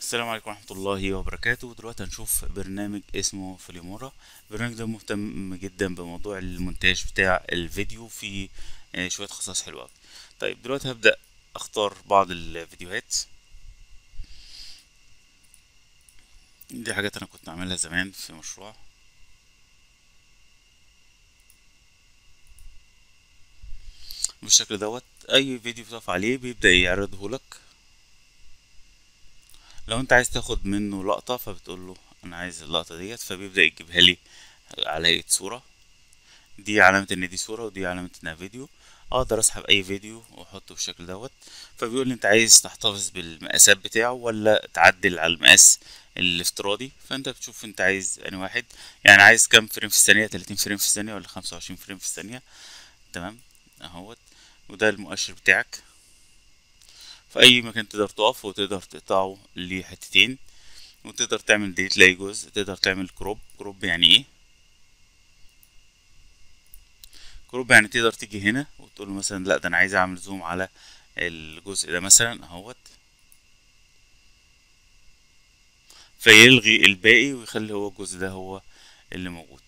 السلام عليكم ورحمة الله وبركاته دلوقتي هنشوف برنامج اسمه فيليمورا البرنامج ده مهتم جدا بموضوع المونتاج بتاع الفيديو في آه، شوية خصائص حلوة أوي. طيب دلوقتي هبدأ اختار بعض الفيديوهات دي حاجات انا كنت عاملها زمان في مشروع بالشكل دوت اي فيديو بتقف عليه بيبدأ يعرضه لك لو انت عايز تاخد منه لقطة فبتقول له انا عايز اللقطة ديت فبيبدأ يجيبها لي على هيئة صورة دي علامة ان دي صورة ودي علامة انها فيديو اقدر اسحب اي فيديو واحطه بالشكل دوت فبيقول لي انت عايز تحتفظ بالمقاسات بتاعه ولا تعدل على المقاس الافتراضي فانت بتشوف انت عايز انهي واحد يعني عايز كام فريم في الثانية 30 فريم في الثانية ولا 25 فريم في الثانية تمام اهوت وده المؤشر بتاعك في اي مكان تقدر تقف وتقدر تقطعه لحتتين وتقدر تعمل ديليت لاي جزء تقدر تعمل كروب كروب يعني ايه كروب يعني تقدر تيجي هنا وتقول له مثلا لا ده انا عايز اعمل زوم على الجزء ده مثلا اهوت فيلغي الباقي ويخلي هو الجزء ده هو اللي موجود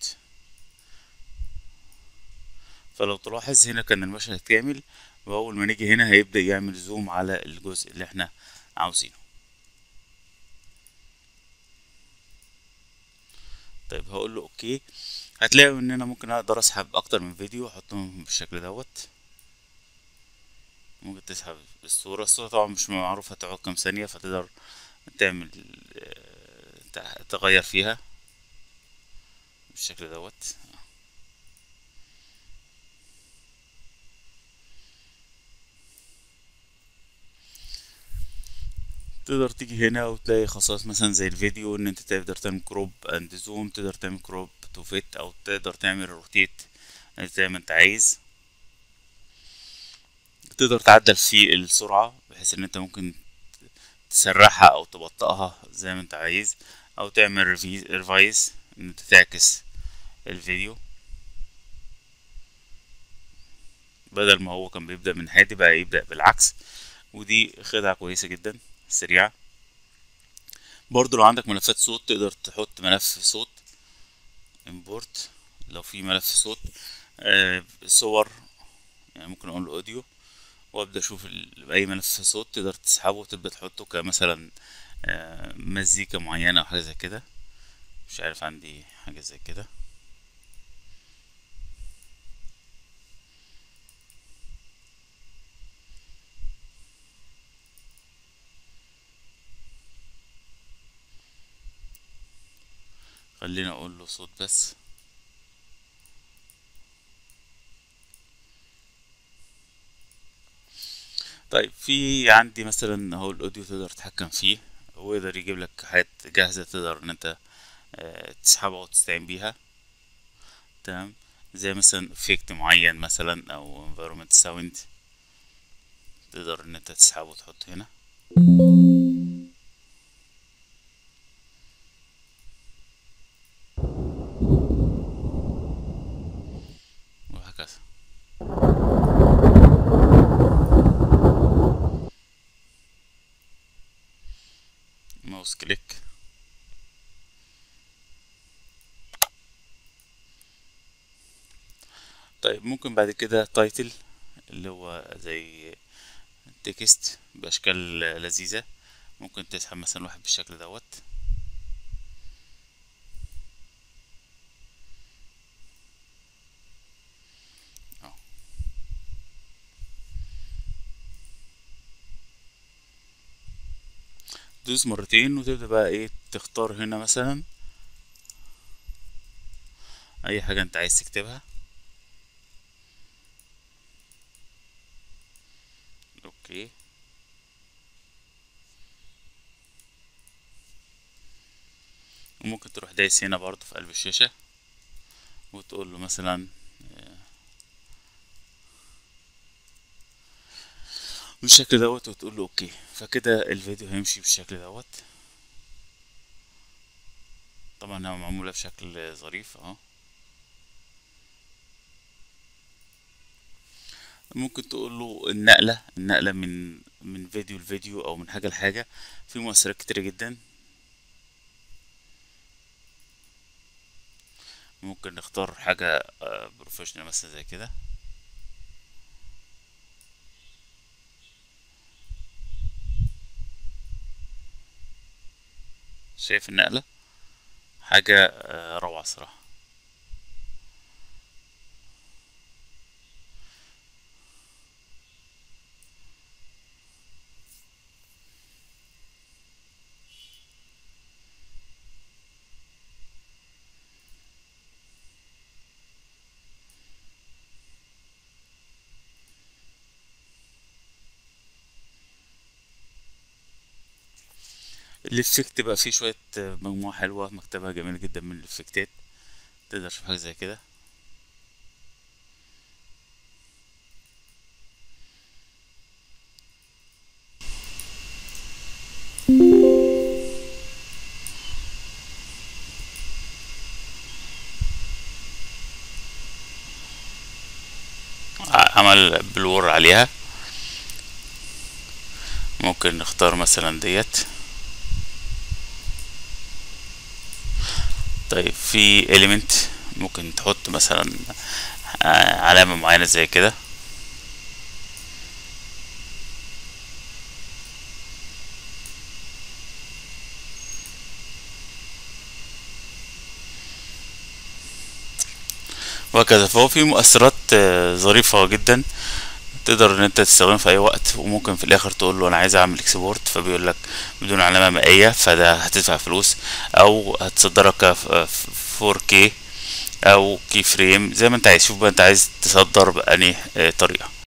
فلو تلاحظ هنا كان المشهد كامل واول ما نيجي هنا هيبدأ يعمل زوم على الجزء اللي احنا عاوزينه طيب هقول له اوكي هتلاقي ان انا ممكن اقدر اسحب اكتر من فيديو احطهم بالشكل دوت ممكن تسحب الصورة الصورة طبعا مش معروف هتقعد كام ثانية فتقدر تعمل آه، تغير فيها بالشكل دوت تقدر تيجي هنا وتلاقي خصائص مثلا زي الفيديو ان انت تقدر تعمل كروب اند زوم تقدر تعمل كروب تو فيت او تقدر تعمل روتيت زي ما انت عايز تقدر تعدل في السرعة بحيث ان انت ممكن تسرعها او تبطئها زي ما انت عايز او تعمل ريفايز ان انت تعكس الفيديو بدل ما هو كان بيبدأ من هادي بقى يبدأ بالعكس ودي خدعة كويسة جدا سريعة برضو لو عندك ملفات صوت تقدر تحط ملف صوت import لو في ملف صوت آه صور يعني ممكن اقول له اوديو وابدا اشوف ال- اي ملف صوت تقدر تسحبه وتبدا تحطه كمثلا آه مزيكا معينة او حاجة زي كده مش عارف عندي حاجة زي كده خلينا اقول له صوت بس طيب في عندي مثلا اهو الاوديو تقدر تتحكم فيه ويقدر يجيب لك حاجات جاهزة تقدر ان انت آه، تسحبها وتستعين بيها تمام زي مثلا افكت معين مثلا او environment sound تقدر ان انت تسحبه وتحطه هنا وهكذا ماوس كليك طيب ممكن بعد كده تايتل اللي هو زي تكست بأشكال لذيذة ممكن تسحب مثلا واحد بالشكل دوت أهو. دوس مرتين وتبدأ بقى ايه تختار هنا مثلا اي حاجة انت عايز تكتبها اوكي وممكن تروح دايس هنا برضو في قلب الشاشة وتقول له مثلا آه، بالشكل دوت وتقول له اوكي فكده الفيديو هيمشي بالشكل دوت طبعا هو معمولة بشكل ظريف اهو ممكن تقول له النقلة النقلة من من فيديو لفيديو او من حاجة لحاجة في مؤثرات كتيرة جدا ممكن نختار حاجة بروفيشنال مثلا زي كده شايف النقلة حاجة آه، روعة صراحة الافكت بقى فيه شوية آه، مجموعة حلوة مكتبها جميل جدا من الافكتات تقدر تشوف حاجة زي كده ع- عمل بلور عليها ممكن نختار مثلا ديت طيب في element ممكن تحط مثلا آه، علامة معينة زي كده وهكذا فهو في مؤثرات آه، ظريفة جدا تقدر ان انت تستخدمها في اي وقت وممكن في الاخر تقول له انا عايز اعمل اكسبورت فبيقول لك بدون علامة مائية فده هتدفع فلوس او هتصدرك ك 4K او كي فريم زي ما انت عايز شوف بقى انت عايز تصدر بأنهي آه، طريقة